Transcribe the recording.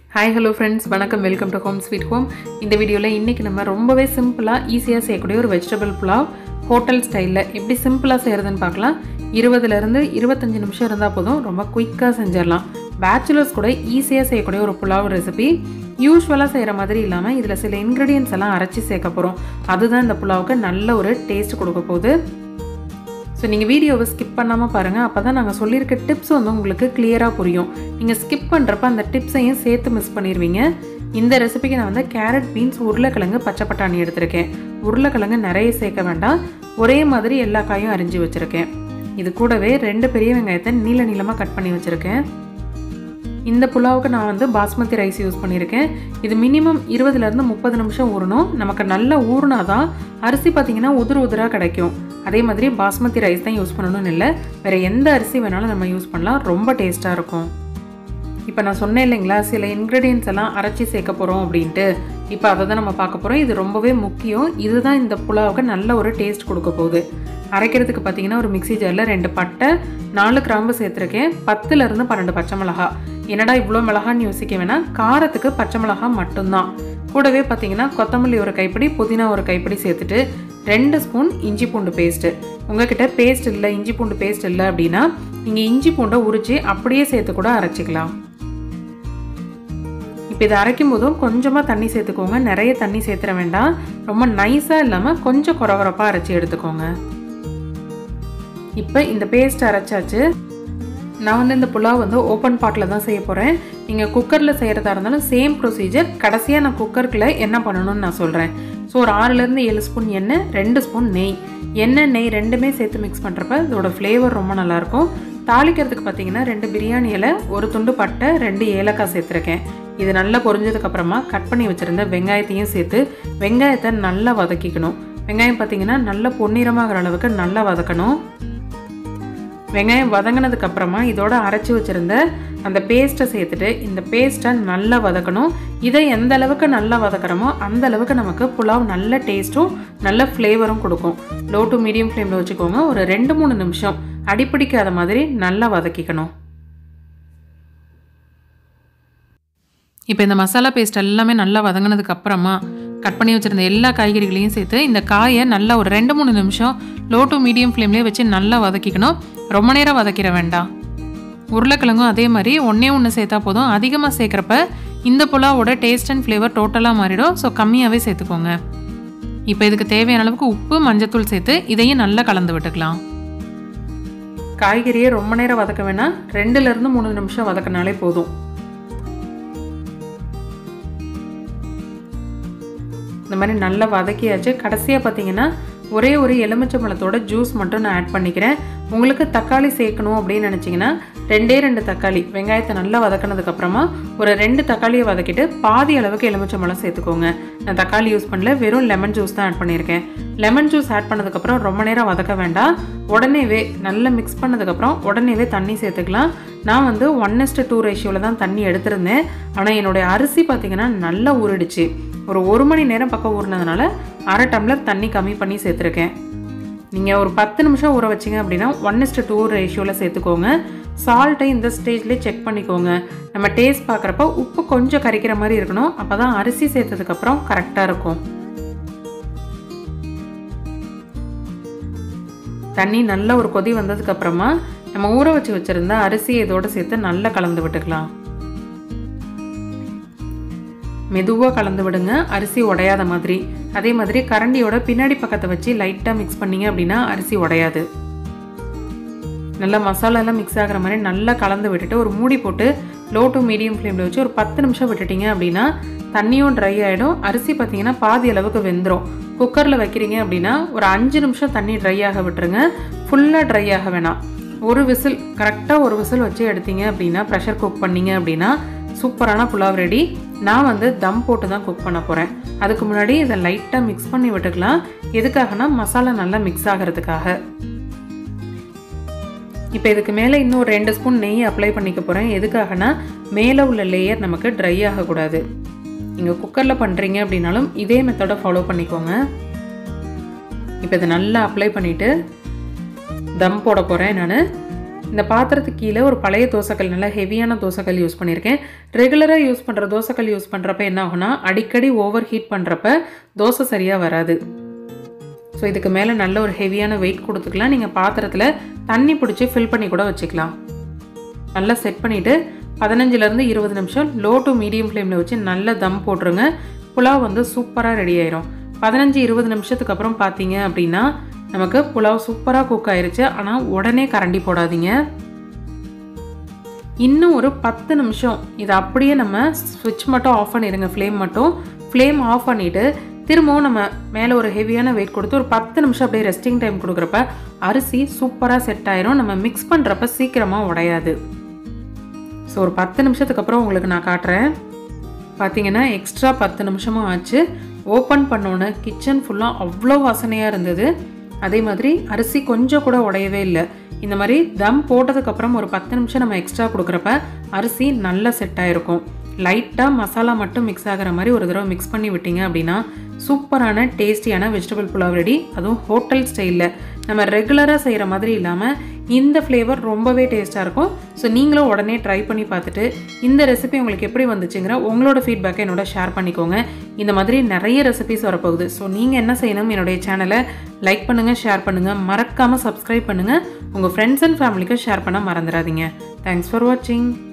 hi hello friends வணக்கம் welcome to home sweet home இந்த வீடியோவில் இன்றைக்கி நம்ம ரொம்பவே சிம்பிளாக ஈஸியாக செய்யக்கூடிய ஒரு வெஜிடபிள் புலாவ் ஹோட்டல் ஸ்டைலில் எப்படி சிம்பிளாக செய்கிறதுன்னு பார்க்கலாம் இருபதுலேருந்து இருபத்தஞ்சு நிமிஷம் இருந்தால் போதும் ரொம்ப குயிக்காக செஞ்சிடலாம் பேச்சுலர்ஸ் கூட ஈஸியாக செய்யக்கூடிய ஒரு புலாவ் ரெசிபி யூஸ்வலாக செய்கிற மாதிரி இல்லாமல் இதில் சில இன்க்ரீடியன்ஸ் எல்லாம் அரைச்சி சேர்க்க போகிறோம் அதுதான் இந்த புலாவுக்கு நல்ல ஒரு டேஸ்ட் கொடுக்க போகுது ஸோ நீங்கள் வீடியோவை ஸ்கிப் பண்ணாமல் பாருங்கள் அப்போ தான் நாங்கள் சொல்லியிருக்க டிப்ஸ் வந்து உங்களுக்கு கிளியராக புரியும் நீங்கள் ஸ்கிப் பண்ணுறப்ப அந்த டிப்ஸையும் சேர்த்து மிஸ் பண்ணிடுவீங்க இந்த ரெசிபிக்கு நான் வந்து கேரட் பீன்ஸ் உருளைக்கிழங்கு பச்சை பட்டாணி எடுத்திருக்கேன் உருளைக்கிழங்கு நிறைய சேர்க்க வேண்டாம் ஒரே மாதிரி எல்லா காயும் அரிஞ்சு வச்சுருக்கேன் இது கூடவே ரெண்டு பெரிய வெங்காயத்தை நீள நீளமாக கட் பண்ணி வச்சுருக்கேன் இந்த புலாவுக்கு நான் வந்து பாஸ்மதி ரைஸ் யூஸ் பண்ணியிருக்கேன் இது மினிமம் இருபதுலேருந்து முப்பது நிமிஷம் ஊறணும் நமக்கு நல்லா ஊறினா தான் அரிசி பார்த்திங்கன்னா உதிர் உதிராக கிடைக்கும் அதே மாதிரி பாஸ்மதி ரைஸ் தான் யூஸ் பண்ணணும்னு இல்லை வேறு எந்த அரிசி வேணாலும் நம்ம யூஸ் பண்ணலாம் ரொம்ப டேஸ்ட்டாக இருக்கும் இப்போ நான் சொன்னேன் இல்லைங்களா சில இன்க்ரீடியன்ஸ் எல்லாம் அரைச்சி சேர்க்க போகிறோம் அப்படின்ட்டு இப்போ அதை தான் நம்ம பார்க்க போகிறோம் இது ரொம்பவே முக்கியம் இதுதான் இந்த புலாவுக்கு நல்ல ஒரு டேஸ்ட் கொடுக்க போகுது அரைக்கிறதுக்கு பார்த்தீங்கன்னா ஒரு மிக்சி ஜாரில் ரெண்டு பட்டை நாலு கிராம்பு சேர்த்துருக்கேன் பத்துலேருந்து பன்னெண்டு பச்சை மிளகா என்னடா இவ்வளோ மிளகான்னு யோசிக்க வேணாம் காரத்துக்கு பச்சை மிளகா மட்டும்தான் கூடவே பார்த்தீங்கன்னா கொத்தமல்லி ஒரு கைப்பிடி புதினா ஒரு கைப்பிடி சேர்த்துட்டு ரெண்டு ஸ்பூன் இஞ்சி பூண்டு பேஸ்ட்டு உங்ககிட்ட பேஸ்ட் இல்லை இஞ்சி பூண்டு பேஸ்ட் இல்லை அப்படின்னா நீங்கள் இஞ்சி பூண்டை உரித்து அப்படியே சேர்த்து கூட அரைச்சிக்கலாம் இப்போ இதை அரைக்கும் போதும் கொஞ்சமாக தண்ணி சேர்த்துக்கோங்க நிறைய தண்ணி சேர்த்துற வேண்டாம் ரொம்ப நைஸாக இல்லாமல் கொஞ்சம் குறகுறப்பாக அரைச்சி எடுத்துக்கோங்க இப்போ இந்த பேஸ்ட் அரைச்சாச்சு நான் வந்து இந்த புலாவ் வந்து ஓப்பன் பாட்டில் தான் செய்ய போகிறேன் நீங்கள் குக்கரில் செய்கிறதா இருந்தாலும் சேம் ப்ரொசீஜர் கடைசியாக நான் குக்கருக்குள்ள என்ன பண்ணணும்னு நான் சொல்கிறேன் ஸோ ஒரு ஆறுலேருந்து ஏழு ஸ்பூன் எண்ணெய் ரெண்டு ஸ்பூன் நெய் எண்ணெய் நெய் ரெண்டுமே சேர்த்து மிக்ஸ் பண்ணுறப்ப இதோட ஃப்ளேவர் ரொம்ப நல்லாயிருக்கும் தாளிக்கிறதுக்கு பார்த்தீங்கன்னா ரெண்டு பிரியாணி இலை ஒரு துண்டு பட்டை ரெண்டு ஏலக்காய் சேர்த்துருக்கேன் இது நல்லா பொரிஞ்சதுக்கப்புறமா கட் பண்ணி வச்சுருந்த வெங்காயத்தையும் சேர்த்து வெங்காயத்தை நல்லா வதக்கிக்கணும் வெங்காயம் பார்த்தீங்கன்னா நல்லா பொன்னிறமாகிற அளவுக்கு நல்லா வதக்கணும் வெங்காயம் வதங்கினதுக்கு அப்புறமா இதோட அரைச்சி வச்சுருந்த அந்த பேஸ்ட்டை சேர்த்துட்டு இந்த பேஸ்ட்டை நல்லா வதக்கணும் இதை எந்த அளவுக்கு நல்லா வதக்குறோமோ அந்த அளவுக்கு நமக்கு புலாவ் நல்ல டேஸ்ட்டும் நல்ல ஃப்ளேவரும் கொடுக்கும் லோ டு மீடியம் ஃப்ளேமில் வச்சுக்கோங்க ஒரு ரெண்டு மூணு நிமிஷம் அடிப்பிடிக்காத மாதிரி நல்லா வதக்கிக்கணும் இப்போ இந்த மசாலா பேஸ்ட் எல்லாமே நல்லா வதங்கினதுக்கு அப்புறமா கட் பண்ணி வச்சுருந்த எல்லா காய்கறிகளையும் சேர்த்து இந்த காயை நல்லா ஒரு ரெண்டு மூணு நிமிஷம் லோ டு மீடியம் ஃப்ளேம்லேயே வச்சு நல்லா வதக்கிக்கணும் ரொம்ப நேரம் வதக்கிட வேண்டாம் உருளைக்கிழங்கும் அதே மாதிரி ஒன்றே ஒன்று சேர்த்தா போதும் அதிகமாக சேர்க்குறப்ப இந்த புலாவோட டேஸ்ட் அண்ட் ஃப்ளேவர் டோட்டலாக மாறிடும் ஸோ கம்மியாகவே சேர்த்துக்கோங்க இப்போ இதுக்கு தேவையான அளவுக்கு உப்பு மஞ்சத்தூள் சேர்த்து இதையும் நல்லா கலந்து விட்டுக்கலாம் காய்கறியை ரொம்ப நேரம் வதக்க வேணாம் ரெண்டுலேருந்து மூணு நிமிஷம் வதக்கினாலே போதும் இந்த மாதிரி நல்லா வதக்கியாச்சு கடைசியாக பார்த்தீங்கன்னா ஒரே ஒரு எலுமிச்சை பழத்தோட ஜூஸ் மட்டும் நான் ஆட் பண்ணிக்கிறேன் உங்களுக்கு தக்காளி சேர்க்கணும் அப்படின்னு நினச்சிங்கன்னா ரெண்டே ரெண்டு தக்காளி வெங்காயத்தை நல்லா வதக்கினதுக்கப்புறமா ஒரு ரெண்டு தக்காளியை வதக்கிட்டு பாதி அளவுக்கு எலுமிச்சை பழம் சேர்த்துக்கோங்க நான் தக்காளி யூஸ் பண்ணல வெறும் லெமன் ஜூஸ் தான் ஆட் பண்ணியிருக்கேன் லெமன் ஜூஸ் ஆட் பண்ணதுக்கப்புறம் ரொம்ப நேரம் வதக்க வேண்டாம் உடனேவே நல்லா மிக்ஸ் பண்ணதுக்கப்புறம் உடனேவே தண்ணி சேர்த்துக்கலாம் நான் வந்து ஒன் இஸ்ட்டு டூ ரேஷியோவில் தான் தண்ணி எடுத்திருந்தேன் ஆனால் என்னுடைய அரிசி பார்த்திங்கன்னா நல்லா ஊறிடுச்சு ஒரு ஒரு மணி நேரம் பக்கம் ஊறினதுனால அரை டம்ளர் தண்ணி கம்மி பண்ணி சேர்த்துருக்கேன் நீங்கள் ஒரு பத்து நிமிஷம் ஊற வச்சிங்க அப்படின்னா ஒன் இஸ்ட்டு டூ ரேஷியோவில் சேர்த்துக்கோங்க சால்ட்டை இந்த ஸ்டேஜ்லேயே செக் பண்ணிக்கோங்க நம்ம டேஸ்ட் பார்க்குறப்ப உப்பு கொஞ்சம் கரைக்கிற மாதிரி இருக்கணும் அப்போ தான் அரிசி சேர்த்ததுக்கப்புறம் கரெக்டாக இருக்கும் தண்ணி நல்ல ஒரு கொதி வந்ததுக்கப்புறமா நம்ம ஊற வச்சு வச்சுருந்த அரிசியை இதோடு சேர்த்து நல்லா கலந்து விட்டுக்கலாம் மெதுவாக கலந்து விடுங்க அரிசி உடையாத மாதிரி அதே மாதிரி கரண்டியோட பின்னாடி பக்கத்தை வச்சு லைட்டாக மிக்ஸ் பண்ணிங்க அப்படின்னா அரிசி உடையாது நல்லா மசாலாலாம் மிக்ஸ் ஆகிற மாதிரி நல்லா கலந்து விட்டுட்டு ஒரு மூடி போட்டு லோ டு மீடியம் ஃப்ளேமில் வச்சு ஒரு பத்து நிமிஷம் விட்டுட்டிங்க அப்படின்னா தண்ணியும் ட்ரை ஆகிடும் அரிசி பார்த்தீங்கன்னா பாதி அளவுக்கு வெந்துடும் குக்கரில் வைக்கிறீங்க அப்படின்னா ஒரு அஞ்சு நிமிஷம் தண்ணி ட்ரை ஆக விட்டுருங்க ஃபுல்லாக ட்ரை ஆக வேணாம் ஒரு விசில் கரெக்டாக ஒரு விசில் வச்சு எடுத்தீங்க அப்படின்னா ப்ரெஷர் குக் பண்ணீங்க அப்படின்னா சூப்பரான புலாவ் ரெடி நான் வந்து தம் போட்டு தான் குக் பண்ண போகிறேன் அதுக்கு முன்னாடி இதை லைட்டாக மிக்ஸ் பண்ணி விட்டுக்கலாம் எதுக்காகனா மசாலா நல்லா மிக்ஸ் ஆகிறதுக்காக இப்போ இதுக்கு மேலே இன்னும் ஒரு ரெண்டு ஸ்பூன் நெய் அப்ளை பண்ணிக்க போகிறேன் எதுக்காகனா மேலே உள்ள லேயர் நமக்கு ட்ரை ஆகக்கூடாது நீங்கள் குக்கரில் பண்ணுறீங்க அப்படின்னாலும் இதே மெத்தடை ஃபாலோ பண்ணிக்கோங்க இப்போ இதை நல்லா அப்ளை பண்ணிவிட்டு தம் போட போகிறேன் நான் இந்த பாத்திரத்துக்கு கீழே ஒரு பழைய தோசைக்கல் நல்லா ஹெவியான தோசைக்கல் யூஸ் பண்ணியிருக்கேன் ரெகுலராக யூஸ் பண்ணுற தோசைக்கல் யூஸ் பண்ணுறப்ப என்ன ஆகும்னா அடிக்கடி ஓவர் ஹீட் பண்ணுறப்ப தோசை சரியாக வராது ஸோ இதுக்கு மேலே நல்ல ஒரு ஹெவியான வெயிட் கொடுத்துக்கலாம் நீங்கள் பாத்திரத்தில் தண்ணி பிடிச்சி ஃபில் பண்ணி கூட வச்சுக்கலாம் நல்லா செட் பண்ணிவிட்டு பதினஞ்சுலேருந்து இருபது நிமிஷம் லோ டு மீடியம் ஃப்ளேமில் வச்சு நல்லா தம் போட்டுருங்க புலாவ் வந்து சூப்பராக ரெடி ஆயிரும் பதினஞ்சு இருபது நிமிஷத்துக்கு அப்புறம் பார்த்தீங்க அப்படின்னா நமக்கு புலாவ் சூப்பராக குக் ஆயிருச்சு ஆனால் உடனே கரண்டி போடாதீங்க இன்னும் ஒரு பத்து நிமிஷம் இதை அப்படியே நம்ம ஸ்விட்ச் மட்டும் ஆஃப் பண்ணிடுங்க ஃப்ளேம் மட்டும் ஃப்ளேம் ஆஃப் பண்ணிவிட்டு திரும்பவும் நம்ம மேலே ஒரு ஹெவியான வெயிட் கொடுத்து ஒரு பத்து நிமிஷம் அப்படியே ரெஸ்டிங் டைம் கொடுக்குறப்ப அரிசி சூப்பராக செட் ஆயிரும் நம்ம மிக்ஸ் பண்ணுறப்ப சீக்கிரமாக உடையாது ஸோ ஒரு பத்து நிமிஷத்துக்கு அப்புறம் உங்களுக்கு நான் காட்டுறேன் பார்த்தீங்கன்னா எக்ஸ்ட்ரா பத்து நிமிஷமும் ஆச்சு ஓப்பன் பண்ணோன்னே கிச்சன் ஃபுல்லாக அவ்வளோ வாசனையாக இருந்தது அதே மாதிரி அரிசி கொஞ்சம் கூட உடையவே இல்லை இந்த மாதிரி தம் போட்டதுக்கப்புறம் ஒரு பத்து நிமிஷம் நம்ம எக்ஸ்ட்ரா கொடுக்குறப்ப அரிசி நல்லா செட் ஆகிருக்கும் லைட்டாக மசாலா மட்டும் மிக்ஸ் ஆகிற மாதிரி ஒரு தடவை மிக்ஸ் பண்ணி விட்டீங்க அப்படின்னா சூப்பரான டேஸ்டியான வெஜிடபிள் புலாவ் ரெடி அதுவும் ஹோட்டல் ஸ்டைலில் நம்ம ரெகுலராக செய்கிற மாதிரி இல்லாமல் இந்த ஃப்ளேவர் ரொம்பவே டேஸ்ட்டாக இருக்கும் ஸோ நீங்களும் உடனே ட்ரை பண்ணி பார்த்துட்டு இந்த ரெசிபி உங்களுக்கு எப்படி வந்துச்சுங்கிற உங்களோட ஃபீட்பேக்கை என்னோட ஷேர் பண்ணிக்கோங்க இந்த மாதிரி நிறைய ரெசிபிஸ் வரப்போகுது ஸோ நீங்கள் என்ன செய்யணும் என்னுடைய சேனலை லைக் பண்ணுங்கள் ஷேர் பண்ணுங்கள் மறக்காமல் சப்ஸ்கிரைப் பண்ணுங்கள் உங்கள் ஃப்ரெண்ட்ஸ் அண்ட் ஃபேமிலிக்கு ஷேர் பண்ண மறந்துடாதீங்க தேங்க்ஸ் ஃபார் வாட்சிங்